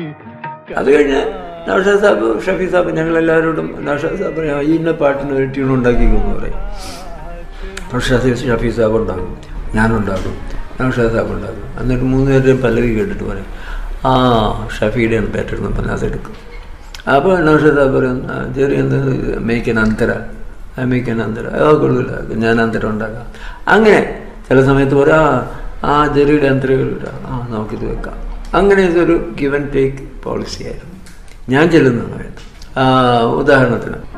അത് കഴിഞ്ഞ് നൗഷാദ് സാബ് ഷഫി സാബ് ഞങ്ങൾ എല്ലാവരോടും നൗഷാദ് സാബ് പറയും, "ആ, ഈ ഇന്ന പാട്ടിന് ഒരു ട്യൂൺ ഉണ്ടാക്കിക്കുമെന്ന് പറയും അപ്പോൾ ഷഫി ഷഫി സാബ് ഉണ്ടാകും ഞാനുണ്ടാകും നൗഷാദ് സാബ് ഉണ്ടാകും എന്നിട്ട് മൂന്ന് പേരുടെയും പല്ലവി കേട്ടിട്ട് പറയും ആ ഷഫിയുടെയാണ് ബെറ്റർ എന്ന് പറഞ്ഞാൽ അതെടുക്കും അപ്പോൾ നൗഷാദ് സാബ് പറയും "ആ, ചെറിയ എന്ത് മേക്കൻ അന്തര മേക്കൻ അന്തര ആ കൊള്ളില്ല ഞാൻ അന്തരം ഉണ്ടാക്കാം അങ്ങനെ ചില സമയത്ത് പറയാം "ആ, ആ ജെറിയുടെ അന്തര കൊള്ളില്ല ആ നമുക്കിത് വെക്കാം അങ്ങനെ ഇതൊരു ഗിവൻ ടേക്ക് പോളിസി ആയിരുന്നു ഞാൻ ചെല്ലുന്ന സമയത്ത് ആ, ഉദാഹരണത്തിന്